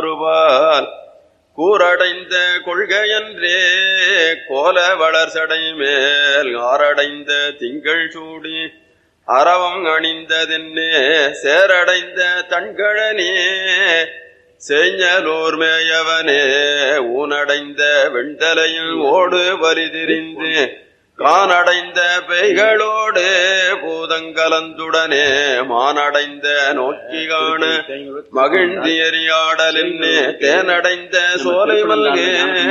ஒருபால் கூரடைந்த கொள்கையன்றே கோல வளர்சடை மேல் ஆரடைந்த திங்கள் சூடி அரவம் அணிந்ததென்னே சேரடைந்த தன்கழனே செய்ஞலோர் மேயவனே ஊனடைந்த வெண்தலையில் ஓடு வலிதிரிந்து கானடைந்த பெய்களோடு பூதங்கலந்துடனே மானடைந்த நோக்கி காண மகிழ்ந்தியறியாடலின்னே தேனடைந்த சோலை மல்கே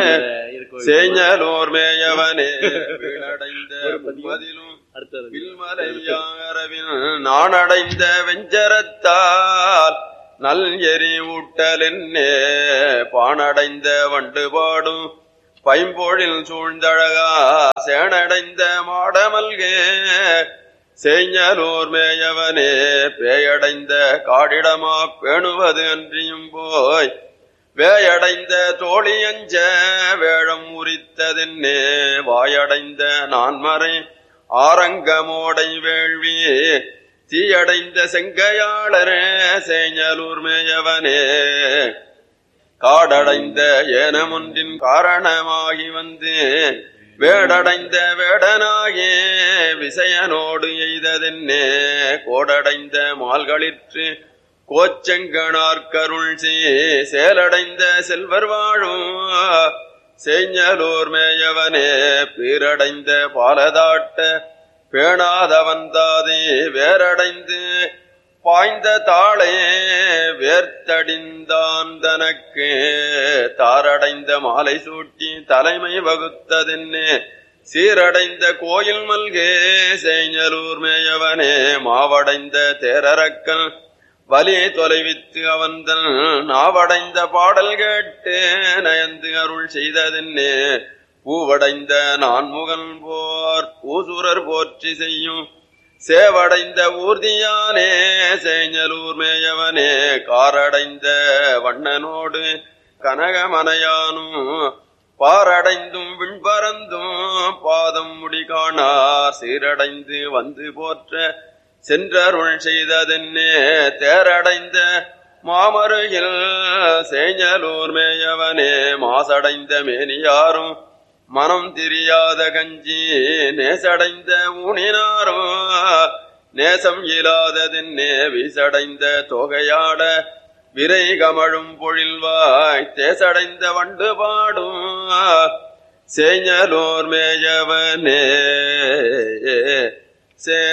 சேஞலோர் மேயவனே வீணடைந்த பதிலும் அடுத்தது வில்மலையாரவில் நானடைந்த வெஞ்சரத்தால் நல் எரி ஊட்டலென்னே பானடைந்த வண்டு பாடும் பைம்பொழில் சூழ்ந்தழகா சேனடைந்த மாடமல்கே செய்ஞலூர் மேயவனே பேயடைந்த காடிடமா பேணுவது அன்றியும் போய் வேயடைந்த தோழியஞ்ச வேழம் உரித்ததென்னே வாயடைந்த நான்மறை ஆரங்கமோடை வேள்வி தீயடைந்த செங்கையாளரே சேஞலூர் மேயவனே காடடைந்த ஏனமொன்றின் காரணமாகி வந்து வேடடைந்த வேடனாகே விசயனோடு எய்ததென்னே கோடடைந்த மால்களிற்று கோச்செங்கனார்கருள் சே சேலடைந்த செல்வர் வாழும் செய்ஞலூர் மேயவனே பீரடைந்த பாலதாட்ட பேணாதவந்தாதே வேரடைந்து பாய்ந்த தாளே வேர்த்தடிந்தான் தனக்கு தாரடைந்த மாலை சூட்டி தலைமை வகுத்ததென்னே சீரடைந்த கோயில் மல்கே செய்ஞலூர் மேயவனே மாவடைந்த தேரரக்கல் வலி தொலைவித்து அவந்தன் நாவடைந்த பாடல் கேட்டு நயந்து அருள் செய்ததென்னே பூவடைந்த நான்முகன் போர் பூசுரர் போற்றி செய்யும் சேவடைந்த ஊர்தியானே சேஞ்சலூர் மேயவனே காரடைந்த வண்ணனோடு கனகமனையானும் பாரடைந்தும் விண்பறந்தும் பாதம் முடி காணார் சீரடைந்து வந்து போற்ற சென்றருள் செய்ததென்னே தேரடைந்த மாமருகில் சேஞ்சலூர் மேயவனே மாசடைந்த மேனியாரும் மனம் தெரியாத கஞ்சி நேசடைந்த ஊனினாரும் நேசம் இயலாததென்னே வீசடைந்த தொகையாட விரை கமழும் பொழில்வாய் தேசடைந்த வண்டு பாடும் சேஞ்சலோர் மேயவனே சே